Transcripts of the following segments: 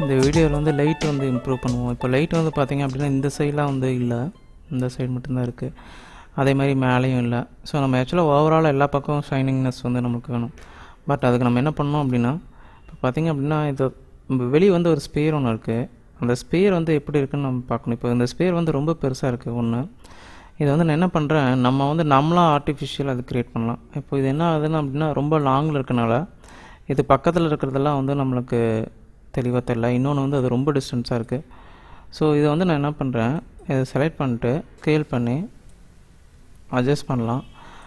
இந்த வீடியோவில் வந்து லைட் வந்து இம்ப்ரூவ் பண்ணுவோம் இப்போ லைட் வந்து பார்த்திங்க அப்படின்னா இந்த சைடெலாம் வந்து இல்லை இந்த சைடு மட்டும்தான் இருக்குது அதே மாதிரி மேலேயும் இல்லை ஸோ நம்ம ஆக்சுவலாக ஓவரால் எல்லா பக்கமும் ஷைனிங்னஸ் வந்து நமக்கு வேணும் பட் அதுக்கு நம்ம என்ன பண்ணோம் அப்படின்னா இப்போ பார்த்திங்க அப்படின்னா இது வெளியே வந்து ஒரு ஸ்பேர் ஒன்று இருக்குது அந்த ஸ்பேர் வந்து எப்படி இருக்குன்னு நம்ம பார்க்கணும் இப்போ இந்த ஸ்பேர் வந்து ரொம்ப பெருசாக இருக்குது ஒன்று இது வந்து நான் என்ன பண்ணுறேன் நம்ம வந்து நம்மளாம் ஆர்டிஃபிஷியல் அது க்ரியேட் பண்ணலாம் இப்போ இது என்ன ஆகுதுன்னு அப்படின்னா ரொம்ப லாங்கில் இருக்கனால இது பக்கத்தில் இருக்கிறதெல்லாம் வந்து நம்மளுக்கு தெளிவாக தெரில இன்னொன்று வந்து அது ரொம்ப டிஸ்டன்ஸாக இருக்குது ஸோ இதை வந்து நான் என்ன பண்ணுறேன் இதை செலக்ட் பண்ணிட்டு ஸ்கேல் பண்ணி அட்ஜஸ்ட் பண்ணலாம்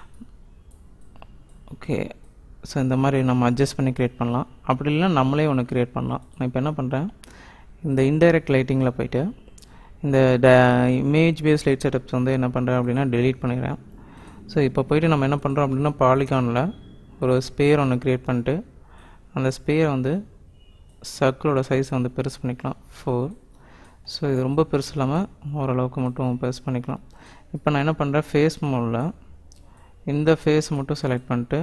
ஓகே ஸோ இந்த மாதிரி நம்ம அட்ஜஸ்ட் பண்ணி க்ரியேட் பண்ணலாம் அப்படி இல்லைனா நம்மளே ஒன்று க்ரியேட் பண்ணலாம் நான் இப்போ என்ன பண்ணுறேன் இந்த இன்டைரக்ட் லைட்டிங்கில் போயிட்டு இந்த ட இமேஜ் பேஸ் லைட் செட்டப்ஸ் வந்து என்ன பண்ணுறேன் அப்படின்னா டெலீட் பண்ணிடுறேன் ஸோ இப்போ போயிட்டு நம்ம என்ன பண்ணுறோம் அப்படின்னா பாலிகானில் ஒரு ஸ்பேர் ஒன்று க்ரியேட் பண்ணிட்டு அந்த ஸ்பேரை வந்து சர்க்கிளோட சைஸை வந்து பெருசு பண்ணிக்கலாம் ஃபோர் ஸோ இது ரொம்ப பெருசு இல்லாமல் ஓரளவுக்கு மட்டும் பெருசு பண்ணிக்கலாம் இப்போ நான் என்ன பண்ணுறேன் ஃபேஸ் மோடில் இந்த ஃபேஸ் மட்டும் செலக்ட் பண்ணிட்டு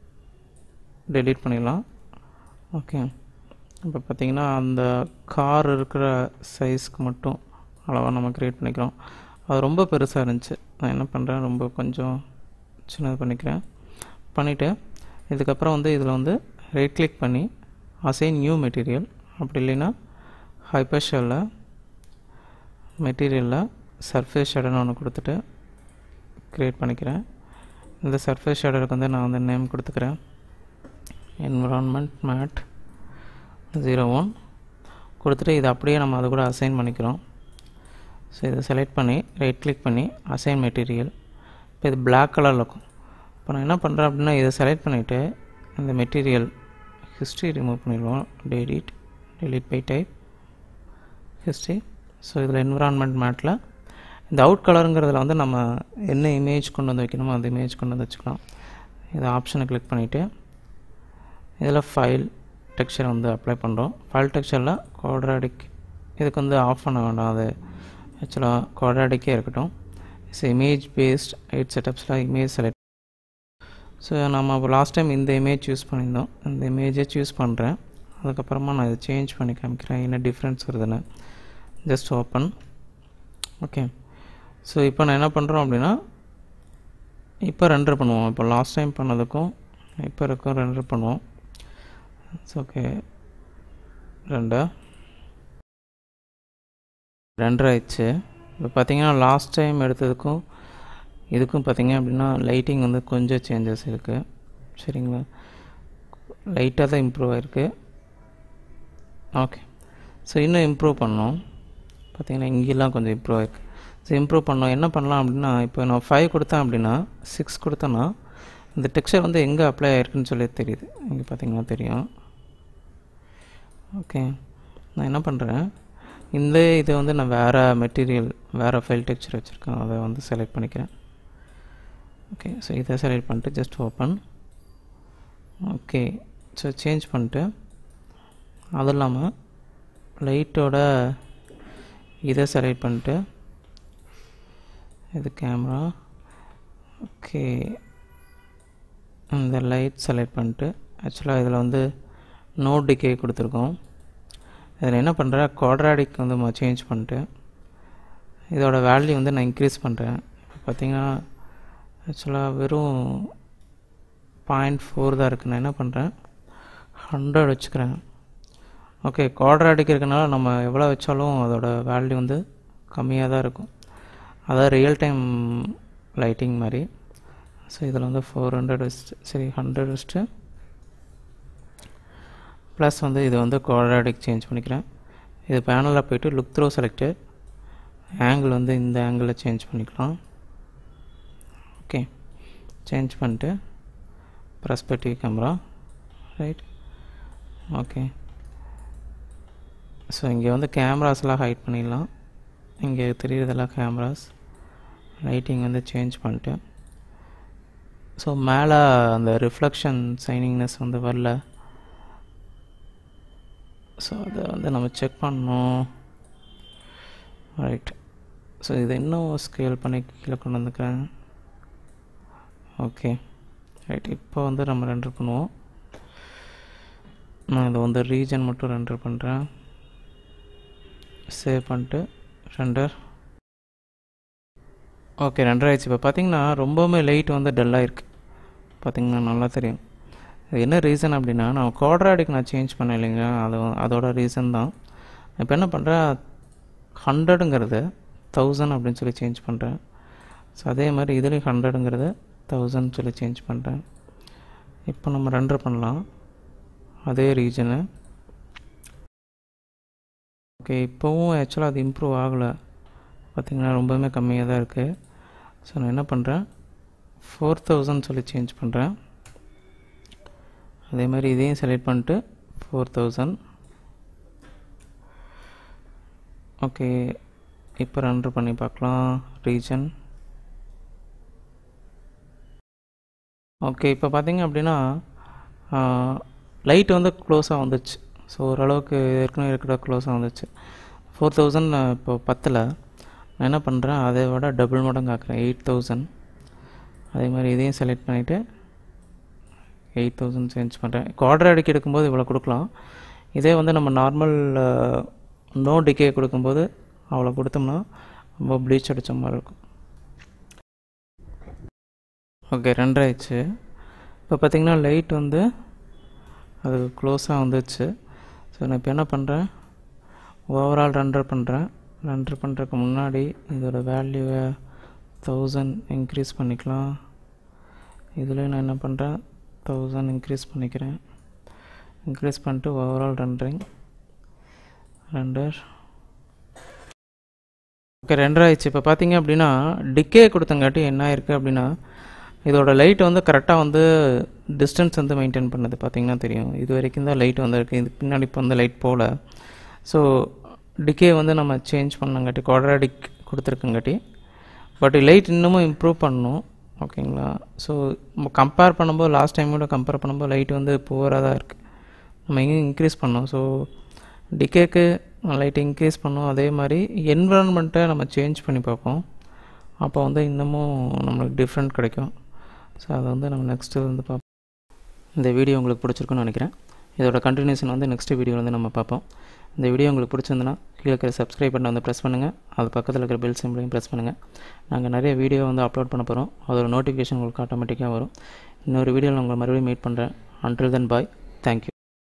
டெலீட் பண்ணிடலாம் ஓகே இப்போ பார்த்திங்கன்னா அந்த கார் இருக்கிற சைஸ்க்கு மட்டும் அளவாக நம்ம க்ரியேட் பண்ணிக்கிறோம் அது ரொம்ப பெருசாக இருந்துச்சு நான் என்ன பண்ணுறேன் ரொம்ப கொஞ்சம் சின்னது பண்ணிக்கிறேன் பண்ணிவிட்டு இதுக்கப்புறம் வந்து இதில் வந்து ரைட் கிளிக் பண்ணி அசைன் நியூ மெட்டீரியல் அப்படி இல்லைன்னா ஹைப்பர் ஷெல்லில் மெட்டீரியலில் சர்ஃபேஸ் ஷேடர்னு ஒன்று கொடுத்துட்டு க்ரியேட் பண்ணிக்கிறேன் இந்த சர்ஃபேஸ் ஷேடருக்கு வந்து நான் வந்து நேம் கொடுத்துக்கிறேன் என்விரான்மெண்ட் மேட் ஜீரோ ஒன் கொடுத்துட்டு இதை அப்படியே நம்ம அது கூட அசைன் பண்ணிக்கிறோம் ஸோ இதை செலக்ட் பண்ணி ரைட் கிளிக் பண்ணி அசைன் மெட்டீரியல் இப்போ இது பிளாக் கலரில் இருக்கும் இப்போ நான் என்ன பண்ணுறேன் அப்படின்னா இதை செலக்ட் பண்ணிவிட்டு இந்த மெட்டீரியல் ஹிஸ்ட்ரி ரிமூவ் பண்ணிடுவோம் delete delete by type history so இதில் என்விரான்மெண்ட் மேட்டில் இந்த அவுட் கலருங்கிறதுல வந்து நம்ம என்ன இமேஜ் கொண்டு வந்து வைக்கணுமோ அந்த இமேஜ் கொண்டு வந்து வச்சுக்கலாம் இதை ஆப்ஷனை கிளிக் பண்ணிவிட்டு இதில் ஃபைல் டெக்ஸ்சர் வந்து அப்ளை பண்ணுறோம் ஃபைல் டெக்ஸ்சரில் குவாட்ராடிக் இதுக்கு வந்து ஆஃப் பண்ண வேண்டாம் அது ஆக்சுவலாக குவாட்ராடிக்கே இருக்கட்டும் ஸோ இமேஜ் பேஸ்ட் எயிட் செட்டப்ஸில் இமேஜ் செலக்ட் ஸோ நம்ம லாஸ்ட் டைம் இந்த இமேஜ் யூஸ் பண்ணியிருந்தோம் இந்த இமேஜை சூஸ் பண்ணுறேன் அதுக்கப்புறமா நான் இதை சேஞ்ச் பண்ணி காமிக்கிறேன் என்ன டிஃப்ரென்ஸ் வருதுன்னு ஜஸ்ட் ஓப்பன் ஓகே ஸோ இப்போ நான் என்ன பண்ணுறோம் அப்படின்னா இப்போ ரெண்டர் பண்ணுவோம் இப்போ லாஸ்ட் டைம் பண்ணதுக்கும் இப்போ இருக்கும் ரெண்டர் பண்ணுவோம் இட்ஸ் ஓகே ரெண்டா ரெண்டரை ஆயிடுச்சு இப்போ பார்த்தீங்கன்னா லாஸ்ட் டைம் எடுத்ததுக்கும் இதுக்கும் பார்த்தீங்க அப்படின்னா லைட்டிங் வந்து கொஞ்சம் சேஞ்சஸ் இருக்குது சரிங்களா லைட்டாக தான் இம்ப்ரூவ் ஆகிருக்கு ஓகே ஸோ இன்னும் இம்ப்ரூவ் பண்ணோம் பார்த்தீங்கன்னா இங்கெல்லாம் கொஞ்சம் இம்ப்ரூவ் ஆகிருக்கு ஸோ இம்ப்ரூவ் பண்ணோம் என்ன பண்ணலாம் அப்படின்னா இப்போ நான் ஃபைவ் கொடுத்தேன் அப்படின்னா சிக்ஸ் கொடுத்தேன்னா இந்த டெக்ஸ்சர் வந்து எங்கே அப்ளை ஆகிருக்குன்னு சொல்லி தெரியுது இங்கே பார்த்தீங்கன்னா தெரியும் ஓகே நான் என்ன பண்ணுறேன் இந்த இதை வந்து நான் வேறு மெட்டீரியல் வேறு ஃபைல் டெக்ஸ்சர் வச்சுருக்கேன் அதை வந்து செலக்ட் பண்ணிக்கிறேன் ஓகே ஸோ இதை செலக்ட் பண்ணிட்டு just open okay so change பண்ணிட்டு அது இல்லாமல் லைட்டோட இதை செலக்ட் பண்ணிட்டு இது கேமரா ஓகே இந்த லைட் செலக்ட் பண்ணிட்டு ஆக்சுவலாக இதில் வந்து நோ டிகே கொடுத்துருக்கோம் இதில் என்ன பண்ணுறேன் குவாட்ராடிக் வந்து சேஞ்ச் பண்ணிட்டு இதோட வேல்யூ வந்து நான் இன்க்ரீஸ் பண்ணுறேன் இப்போ பார்த்தீங்கன்னா ஆக்சுவலாக வெறும் பாயிண்ட் ஃபோர் தான் இருக்குது நான் என்ன பண்ணுறேன் ஹண்ட்ரட் வச்சுக்கிறேன் ஓகே குவாட்ராடிக் இருக்கனால நம்ம எவ்வளோ வச்சாலும் அதோட வேல்யூ வந்து கம்மியாக தான் இருக்கும் அதாவது ரியல் டைம் லைட்டிங் மாதிரி ஸோ இதில் வந்து ஃபோர் ஹண்ட்ரட் வச்சுட்டு சரி ஹண்ட்ரட் வச்சுட்டு ப்ளஸ் வந்து இது வந்து குவாட்ராடிக் சேஞ்ச் பண்ணிக்கிறேன் இது பேனலில் போய்ட்டு லுக் த்ரோ செலக்டட் ஆங்கிள் வந்து இந்த ஆங்கிளில் சேஞ்ச் பண்ணிக்கலாம் ஓகே சேஞ்ச் பண்ணிட்டு perspective camera right okay so இங்கே வந்து கேமராஸ்லாம் ஹைட் பண்ணிடலாம் இங்கே தெரியுறதெல்லாம் கேமராஸ் லைட்டிங் வந்து சேஞ்ச் பண்ணிட்டு ஸோ மேலே அந்த ரிஃப்ளெக்ஷன் சைனிங்னஸ் வந்து வரல ஸோ அதை வந்து நம்ம செக் பண்ணோம் ரைட் ஸோ இதை இன்னும் ஸ்கேல் பண்ணி கீழே கொண்டு வந்துக்கிறேன் ஓகே ரைட் இப்போ வந்து நம்ம ரெண்டர் பண்ணுவோம் நான் இதை வந்து ரீஜன் மட்டும் ரெண்டர் பண்ணுறேன் சேவ் பண்ணிட்டு ரெண்டர் ஓகே ரெண்டர் ஆயிடுச்சு இப்போ பார்த்தீங்கன்னா ரொம்பவுமே லைட் வந்து டல்லாக இருக்குது பார்த்தீங்கன்னா நல்லா தெரியும் இது என்ன ரீசன் அப்படின்னா நான் குவாட்ராடிக் நான் சேஞ்ச் பண்ணேன் இல்லைங்க அது அதோட ரீசன் தான் இப்போ என்ன பண்ணுறேன் ஹண்ட்ரடுங்கிறது தௌசண்ட் அப்படின்னு சொல்லி சேஞ்ச் பண்ணுறேன் ஸோ அதே மாதிரி இதுலேயும் ஹண்ட்ரடுங்கிறது தௌசண்ட் சொல்லி சேஞ்ச் பண்ணுறேன் இப்போ நம்ம ரெண்டர் பண்ணலாம் அதே ரீஜனு ஓகே இப்போவும் ஆக்சுவலாக அது இம்ப்ரூவ் ஆகலை பார்த்திங்கன்னா ரொம்பவுமே கம்மியாக தான் இருக்குது ஸோ நான் என்ன பண்ணுறேன் ஃபோர் தௌசண்ட் சொல்லி சேஞ்ச் பண்ணுறேன் அதே மாதிரி இதையும் செலக்ட் பண்ணிட்டு ஃபோர் தௌசண்ட் ஓகே இப்போ ரன்ரு பண்ணி பார்க்கலாம் ரீஜன் ஓகே இப்போ பார்த்தீங்க அப்படின்னா லைட் வந்து க்ளோஸாக வந்துச்சு ஸோ ஓரளவுக்கு ஏற்கனவே இருக்கிற க்ளோஸாக வந்துச்சு ஃபோர் தௌசண்ட் இப்போ பத்தில் நான் என்ன பண்ணுறேன் அதை விட டபுள் மடங்கு ஆக்குறேன் எயிட் தௌசண்ட் அதே மாதிரி இதையும் செலக்ட் பண்ணிவிட்டு எயிட் தௌசண்ட் சேஞ்ச் பண்ணுறேன் குவாட்ரு அடிக்கி எடுக்கும்போது இவ்வளோ கொடுக்கலாம் இதே வந்து நம்ம நார்மல் நோ டிகே கொடுக்கும்போது அவ்வளோ கொடுத்தோம்னா ரொம்ப ப்ளீச் அடித்த மாதிரி இருக்கும் ஓகே ரெண்டாயிடுச்சு இப்போ பார்த்திங்கன்னா லைட் வந்து அது க்ளோஸாக வந்துச்சு ஸோ நான் இப்போ என்ன பண்ணுறேன் ஓவரால் ரெண்டர் பண்ணுறேன் ரெண்டர் பண்ணுறதுக்கு முன்னாடி இதோட வேல்யூவை தௌசண்ட் இன்க்ரீஸ் பண்ணிக்கலாம் இதில் நான் என்ன பண்ணுறேன் தௌசண்ட் இன்க்ரீஸ் பண்ணிக்கிறேன் இன்க்ரீஸ் பண்ணிட்டு overall rendering render okay render ஆயிடுச்சு இப்போ பார்த்தீங்க அப்படின்னா டிக்கே கொடுத்தங்காட்டி என்ன ஆயிருக்கு அப்படின்னா இதோட லைட் வந்து கரெக்டாக வந்து டிஸ்டன்ஸ் வந்து மெயின்டைன் பண்ணுது பார்த்தீங்கன்னா தெரியும் இது வரைக்கும் தான் லைட் வந்திருக்கு இது பின்னாடி இப்போ வந்து லைட் போகல ஸோ டிக்கே வந்து நம்ம சேஞ்ச் பண்ணங்காட்டி குவாட்ராடிக் கொடுத்துருக்கங்காட்டி பட் லைட் இன்னமும் இம்ப்ரூவ் பண்ணணும் ஓகேங்களா ஸோ நம்ம கம்பேர் பண்ணும்போது லாஸ்ட் டைமோட கம்பேர் பண்ணும்போது லைட் வந்து புவராக தான் இருக்குது நம்ம எங்கேயும் இன்க்ரீஸ் பண்ணோம் ஸோ டிகேக்கு லைட் இன்க்ரீஸ் பண்ணோம் அதே மாதிரி என்விரான்மெண்ட்டை நம்ம சேஞ்ச் பண்ணி பார்ப்போம் அப்போ வந்து இன்னமும் நம்மளுக்கு டிஃப்ரெண்ட் கிடைக்கும் ஸோ அதை வந்து நம்ம நெக்ஸ்ட்டு வந்து பார்ப்போம் இந்த வீடியோ உங்களுக்கு பிடிச்சிருக்குன்னு நினைக்கிறேன் இதோட கண்டினியூஷன் வந்து நெக்ஸ்ட் வீடியோ வந்து நம்ம பார்ப்போம் இந்த வீடியோ உங்களுக்கு பிடிச்சிருந்துன்னா கீழே இருக்கிற சப்ஸ்கிரைப் பண்ண வந்து ப்ரெஸ் பண்ணுங்கள் அது பக்கத்தில் இருக்கிற பெல் சிம்பிளையும் ப்ரெஸ் பண்ணுங்கள் நாங்கள் நிறைய வீடியோ வந்து அப்லோட் பண்ண போகிறோம் அதோட நோட்டிஃபிகேஷன் உங்களுக்கு ஆட்டோமேட்டிக்காக வரும் இன்னொரு வீடியோவில் உங்களை மறுபடியும் மீட் பண்ணுறேன் அன்டில் தென் பாய் தேங்க்யூ